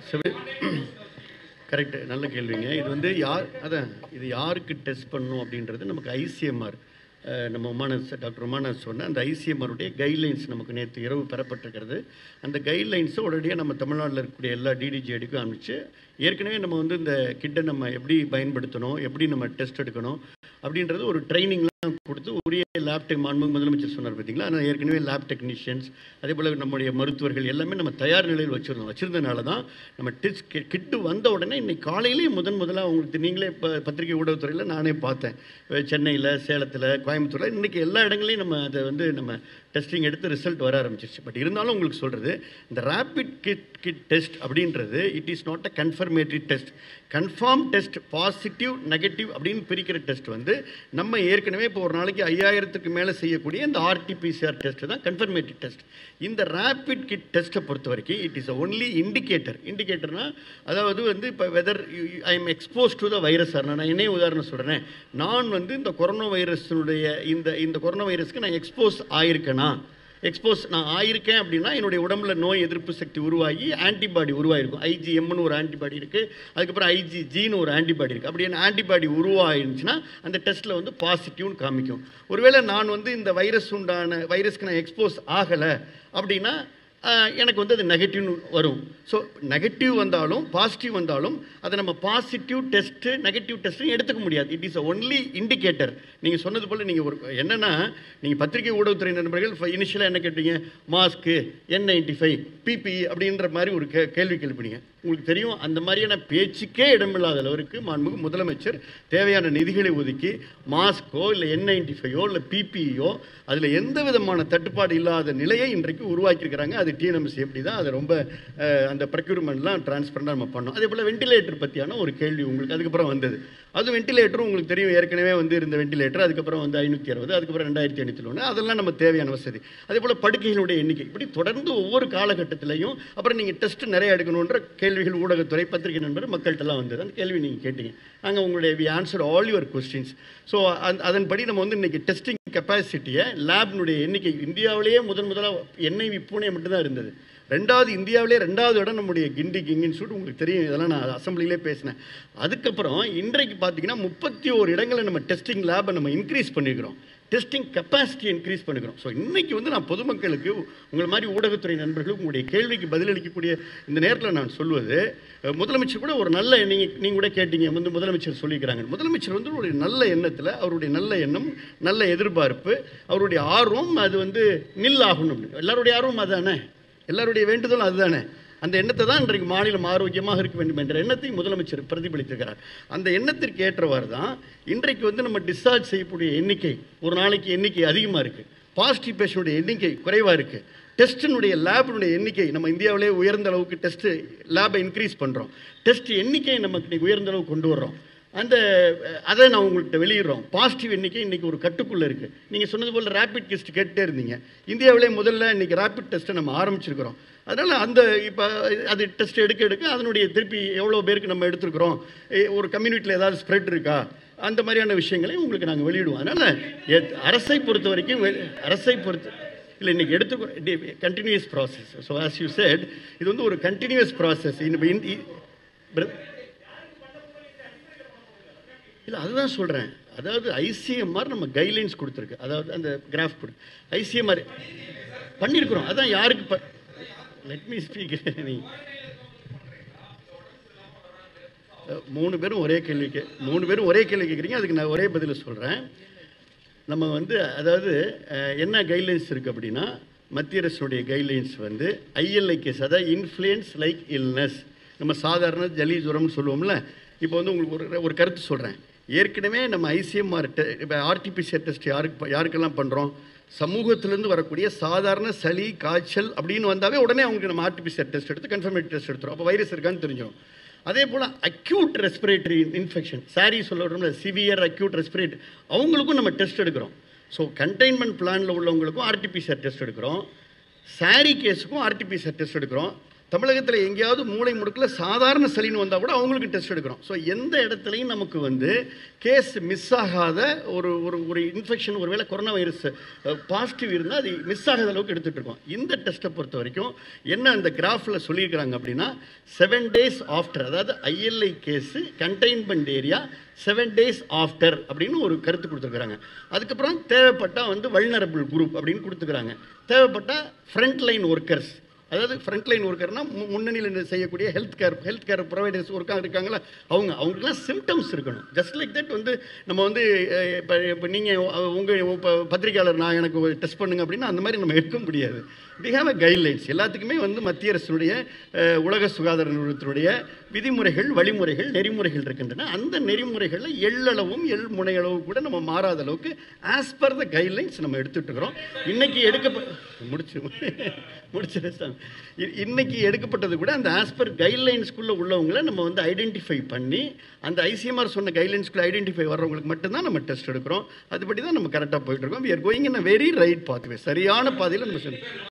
Correct நல்ல கேள்விங்க இது வந்து யார் அதான் இது யாருக்கு டெஸ்ட் பண்ணணும் அப்படின்றது நமக்கு ஐசிஎம்ஆர் நம்ம உமானஸ் டாக்டர் உமானஸ் சொன்ன அந்த ஐசிஎம்ஆருடைய கைட்லைன்ஸ் நமக்கு நேற்று இரவு பெறப்பட்டிருக்கிறது அந்த கைட்லைன்ஸை உடனடியாக நம்ம தமிழ்நாட்டில் இருக்கக்கூடிய எல்லா டிடிஜிஎடிக்கும் அனுப்பிச்சு ஏற்கனவே நம்ம வந்து இந்த கிட்டை நம்ம எப்படி பயன்படுத்தணும் எப்படி நம்ம டெஸ்ட் எடுக்கணும் அப்படின்றது ஒரு ட்ரைனிங்லாம் கொடுத்து உரிய லேப் டெக் மாண்பு முதலமைச்சர் சொன்னார் பார்த்தீங்களா ஆனால் ஏற்கனவே லேப் டெக்னீஷியன்ஸ் அதே போல் நம்முடைய மருத்துவர்கள் எல்லாமே நம்ம தயார் நிலையில் வச்சுருந்தோம் வச்சுருந்தனால தான் நம்ம டெஸ்ட் கிட்டு வந்த உடனே இன்னைக்கு காலையிலேயே முதன் முதலாக உங்களுக்கு நீங்களே இப்போ பத்திரிகை ஊடகத்துறையில் நானே பார்த்தேன் சென்னையில் சேலத்தில் கோயம்புத்தூரில் இன்றைக்கி எல்லா இடங்களையும் நம்ம அதை வந்து நம்ம டெஸ்டிங் எடுத்து ரிசல்ட் வர ஆரம்பிச்சிருச்சு பட் இருந்தாலும் உங்களுக்கு சொல்கிறது இந்த ரேபிட் கிட் கிட் டெஸ்ட் அப்படின்றது it is not a confirmatory test confirm test positive negative அப்படின்னு பிரிக்கிற டெஸ்ட் வந்து நம்ம ஏற்கனவே இப்போ ஒரு நாளைக்கு ஐயாயிரத்துக்கு மேலே செய்யக்கூடிய இந்த ஆர்டிபிசிஆர் டெஸ்ட் தான் கன்ஃபர்மேட்டரி டெஸ்ட் இந்த ரேபிட் கிட் டெஸ்ட்டை பொறுத்த வரைக்கும் இட் இஸ் ஒன்லி இண்டிகேட்டர் இண்டிகேட்டர்னா அதாவது வந்து இப்போ whether I am expose to the virus sir நான் என்னைய உதாரணம் சொல்கிறேன் நான் வந்து இந்த கொரோனா வைரஸினுடைய இந்த இந்த கொரோனா வைரஸ்க்கு நான் எக்ஸ்போஸ் ஆயிருக்கேனா எக்ஸ்போஸ் நான் ஆயிருக்கேன் அப்படின்னா என்னுடைய உடம்புல நோய் எதிர்ப்பு சக்தி உருவாகி ஆன்டிபாடி உருவாயிருக்கும் ஐஜிஎம்னு ஒரு ஆன்டிபாடி இருக்குது அதுக்கப்புறம் ஐஜிஜின்னு ஒரு ஆன்டிபாடி இருக்குது அப்படி என்ன ஆன்டிபாடி உருவாயிருந்துச்சுன்னா அந்த டெஸ்ட்டில் வந்து பாசிட்டிவ்னு காமிக்கும் ஒருவேளை நான் வந்து இந்த வைரஸ் உண்டான வைரஸ்க்கு நான் எக்ஸ்போஸ் ஆகலை அப்படின்னா ஆஹ், எனக்கு வந்து அது நெகட்டிவ்னு வரும் ஸோ நெகட்டிவ் வந்தாலும் பாசிட்டிவ் வந்தாலும் அதை நம்ம பாசிட்டிவ் டெஸ்ட்டு நெகட்டிவ் டெஸ்ட்டும் எடுத்துக்க முடியாது இட் இஸ் ஒன்லி இண்டிகேட்டர் நீங்கள் சொன்னது போல் நீங்கள் ஒரு என்னென்னா நீங்கள் பத்திரிகை ஊடகத்துறை நண்பர்கள் இனிஷியலாக என்ன கேட்டீங்க மாஸ்க்கு என் நைன்டி ஃபைவ் பிபிஇ அப்படின்ற மாதிரி ஒரு கே கேள்வி கேள்விப்பீங்க உங்களுக்கு தெரியும் அந்த மாதிரியான பேச்சுக்கே இடமில்லாத அளவிற்கு மாண்புமிகு முதலமைச்சர் தேவையான நிதிகளை ஒதுக்கி மாஸ்கோ இல்லை என் நைன்டி ஃபைவோ இல்லை பிபிஇயோ அதில் எந்த விதமான தட்டுப்பாடு இல்லாத நிலையை இன்றைக்கு உருவாக்கியிருக்கிறாங்க அது டிஎன்எம்சி எப்படி தான் அதை ரொம்ப அஹ், அந்த ப்ரொக்யூர்மெண்ட்லாம் டிரான்ஸ்பரண்டாக நம்ம பண்ணோம் அதே போல் வெண்டிலேட்டர் பற்றியான ஒரு கேள்வி உங்களுக்கு அதுக்கப்புறம் வந்தது அது வெண்டிலேட்டரும் உங்களுக்கு தெரியும் ஏற்கனவே வந்து இருந்த வெண்டிலேட்டர் அதுக்கப்புறம் வந்து ஐநூற்றி அறுபது அதுக்கப்புறம் ரெண்டாயிரத்தி ஐநூற்றி ஒன்று அதெல்லாம் நம்ம தேவையான வசதி அதே போல் படுக்கைகளுடைய எண்ணிக்கை இப்படி தொடர்ந்து ஒவ்வொரு காலகட்டத்திலையும் அப்புறம் நீங்கள் டெஸ்ட் நிறைய எடுக்கணுன்ற கேள்விகள் ஊடகத்துறை பத்திரிகை நண்பர் மக்கள்கிட்டலாம் வந்தது அந்த கேள்வி நீங்கள் கேட்டீங்க நாங்கள் உங்களுடைய we answer all your questions so அதன்படி நம்ம வந்து இன்றைக்கி டெஸ்டிங் கெப்பாசிட்டியை லேப்னுடைய எண்ணிக்கை இந்தியாவிலேயே முதன் முதலாக என்ஐவி பூனே மட்டும்தான் இருந்தது ரெண்டாவது இந்தியாவிலே ரெண்டாவது இடம் நம்முடைய கிண்டி கிங் இன்ஸ்டியூட் உங்களுக்கு தெரியும் இதெல்லாம் நான் அசம்பிளிலே பேசினேன் அதுக்கப்புறம் இன்றைக்கு பார்த்தீங்கன்னா முப்பத்தி ஓரு இடங்களை நம்ம டெஸ்டிங் லேபை நம்ம இன்க்ரீஸ் பண்ணியிருக்கிறோம் டெஸ்டிங் கெப்பாசிட்டி இன்க்ரீஸ் பண்ணிக்கிறோம் ஸோ இன்னைக்கு வந்து நான் பொதுமக்களுக்கு உங்களை மாதிரி ஊடகத்துறை நண்பர்களுக்கு உங்களுடைய கேள்விக்கு பதிலளிக்கக்கூடிய இந்த நேரத்தில் நான் சொல்வது அஹ், முதலமைச்சர் கூட ஒரு நல்ல நீங்கள் நீங்கள் கூட கேட்டீங்க வந்து முதலமைச்சர் சொல்லிக்கிறாங்க முதலமைச்சர் வந்து ஒரு நல்ல எண்ணத்தில் அவருடைய நல்ல எண்ணம் நல்ல எதிர்பார்ப்பு அவருடைய ஆர்வம் அது வந்து நில் ஆகணும் எல்லாருடைய ஆர்வம் அதானே எல்லாருடைய வேண்டுதலும் அதுதானே அந்த எண்ணத்தை தான் இன்றைக்கு மாநிலம் ஆரோக்கியமாக இருக்க வேண்டும் என்ற எண்ணத்தை முதலமைச்சர் பிரதிபலித்திருக்கிறார் அந்த எண்ணத்திற்கு ஏற்றவாறு தான் இன்றைக்கு வந்து நம்ம டிஸ்சார்ஜ் செய்யக்கூடிய எண்ணிக்கை ஒரு நாளைக்கு எண்ணிக்கை அதிகமாக இருக்குது பாசிட்டிவ் பேஷனுடைய எண்ணிக்கை குறைவாக இருக்குது டெஸ்ட்டினுடைய லேபினுடைய எண்ணிக்கை நம்ம இந்தியாவிலே உயர்ந்த அளவுக்கு டெஸ்ட்டு லேபை இன்க்ரீஸ் பண்ணுறோம் டெஸ்ட் எண்ணிக்கையை நமக்கு இன்னைக்கு உயர்ந்த அளவுக்கு கொண்டு வர்றோம் அந்த அஹ், அதை நான் உங்கள்கிட்ட வெளியிடுறோம் பாசிட்டிவ் எண்ணிக்கை இன்றைக்கி ஒரு கட்டுக்குள்ளே இருக்குது நீங்கள் சொன்னது போல் ரேபிட் டெஸ்ட் கேட்டே இருந்தீங்க இந்தியாவிலே முதல்ல இன்றைக்கி ரேபிட் டெஸ்ட்டை நம்ம ஆரம்பிச்சிருக்கிறோம் அதனால் அந்த இப்போ அது டெஸ்ட் எடுக்க எடுக்க அதனுடைய திருப்பி எவ்வளோ பேருக்கு நம்ம எடுத்துருக்குறோம் எ- ஒரு கம்யூனிட்டியில் ஏதாவது ஸ்ப்ரெட் இருக்கா அந்த மாதிரியான விஷயங்களையும் உங்களுக்கு நாங்கள் வெளியிடுவோம் அதனால் அரசை பொறுத்த வரைக்கும் வெ- அரசை பொறுத்த இல்லை இன்னைக்கு எடுத்து continuous process so as you said இது வந்து ஒரு கண்டினியூஸ் ப்ராசஸ் இல்லை அதுதான் சொல்கிறேன் அதாவது ஐசிஎம்ஆர் நம்ம கைட்லைன்ஸ் கொடுத்துருக்கு அதாவது அந்த கிராஃப் கொடு ஐசிஎம்ஆர் பண்ணியிருக்கிறோம் அதான் யாருக்கு ப லெட் மீ ஸ்பீக் நீ அஹ், மூணு பேரும் ஒரே கேள்வி கே மூணு பேரும் ஒரே கேள்வி கேட்குறீங்க அதுக்கு நான் ஒரே பதில் சொல்கிறேன் நம்ம வந்து அதாவது அஹ், என்ன கைட்லைன்ஸ் இருக்குது அப்படின்னா மத்திய அரசுடைய கைட்லைன்ஸ் வந்து ஐஎல்ஐ கேஸ் அதாவது இன்ஃப்ளூயன்ஸ் லைக் இல்னஸ் நம்ம சாதாரண ஜலி ஜுரம்னு சொல்லுவோம்ல இப்போ வந்து உங்களுக்கு ஒரு ஒரு கருத்து சொல்கிறேன் ஏற்கனவே நம்ம ஐசிஎம்ஆர் டெ இப்போ ஆர்டிபிசிஆர் டெஸ்ட் யாருக்கு யாருக்கெல்லாம் பண்ணுறோம் சமூகத்திலேருந்து வரக்கூடிய சாதாரண சளி காய்ச்சல் அப்படின்னு வந்தாவே உடனே அவங்களுக்கு நம்ம ஆர்டிபிசிஆர் டெஸ்ட் எடுத்து கன்ஃபர்மேட்டிவ் டெஸ்ட் எடுத்துரும் அப்போ வைரஸ் இருக்கான்னு தெரிஞ்சிடும் அதே போல் அக்யூட் ரெஸ்பிரேட்டரி இன்ஃபெக்ஷன் சாரி சொல்ல சிவியர் அக்யூட் ரெஸ்பிரேட்டரி அவங்களுக்கும் நம்ம டெஸ்ட் எடுக்கிறோம் ஸோ கண்டெய்ன்மெண்ட் பிளானில் உள்ளவங்களுக்கும் ஆர்டிபிசிஆர் டெஸ்ட் எடுக்கிறோம் சாரி கேஸுக்கும் ஆர்டிபிசிஆர் டெஸ்ட் எடுக்கிறோம் தமிழகத்தில் எங்கேயாவது மூளை முடுக்கில் சாதாரண சளின்னு வந்தால் கூட அவங்களுக்கு டெஸ்ட் எடுக்கிறோம் ஸோ எந்த இடத்துலையும் நமக்கு வந்து கேஸ் மிஸ் ஆகாத ஒரு ஒரு ஒரு இன்ஃபெக்ஷன் ஒருவேளை கொரோனா வைரஸ் பாசிட்டிவ் இருந்தால் அது மிஸ் ஆகாத அளவுக்கு எடுத்துகிட்டு இருக்கோம் இந்த டெஸ்ட்டை பொறுத்த வரைக்கும் என்ன அந்த கிராஃபில் சொல்லியிருக்கிறாங்க அப்படின்னா செவன் டேஸ் ஆஃப்டர் அதாவது ILI case containment area seven days after அப்படின்னு ஒரு கருத்து கொடுத்துருக்குறாங்க அதுக்கப்புறம் தேவைப்பட்டால் வந்து வல்னரபிள் குரூப் அப்படின்னு கொடுத்துக்கிறாங்க தேவைப்பட்டால் ஃப்ரண்ட் லைன் ஒர்க்கர்ஸ் அதாவது ஃப்ரண்ட் லைன் ஒர்க்கர்னா முன்னணியில் செய்யக்கூடிய health care health care providers ஒர்க்காக இருக்காங்களா அவங்க அவங்களுக்குலாம் சிம்டம்ஸ் இருக்கணும் ஜஸ்ட் லைக் தட் வந்து நம்ம வந்து இப்போ இப்போ நீங்கள் உங்கள் இப்போ பத்திரிகையாளர் நான் எனக்கு டெஸ்ட் பண்ணுங்க அப்படின்னா அந்த மாதிரி நம்ம எடுக்க முடியாது வி ஹேவ் அ கைட்லைன்ஸ் எல்லாத்துக்குமே வந்து மத்திய அரசினுடைய அஹ், உலக சுகாதார நிறுவனத்தினுடைய விதிமுறைகள் வழிமுறைகள் நெறிமுறைகள் இருக்கின்றன அந்த நெறிமுறைகளில் எள்ளளவும் எள் முனையளவு கூட நம்ம மாறாத அளவுக்கு ஆஸ் பர் த கைட்லைன்ஸ் நம்ம எடுத்துட்டு இருக்கிறோம் இன்னைக்கு எடுக்க முடிச்சு முடிச்சிருக்கேன் சார். இ- இன்னைக்கு எடுக்கப்பட்டது கூட அந்த ஆஸ் பர் கைட்லைன்ஸ்குள்ளே உள்ளவங்கள நம்ம வந்து ஐடென்டிஃபை பண்ணி அந்த ஐசிஎம்ஆர் சொன்ன கைட்லைன்ஸ்குள்ளே ஐடென்டிஃபை வர்றவங்களுக்கு மட்டும்தான் நம்ம டெஸ்ட் எடுக்கிறோம் அதுபடி தான் நம்ம கரெக்டாக போயிட்டு இருக்கோம் we are going in a very right pathway சரியான பாதையில் நம்ம செல்றோம்.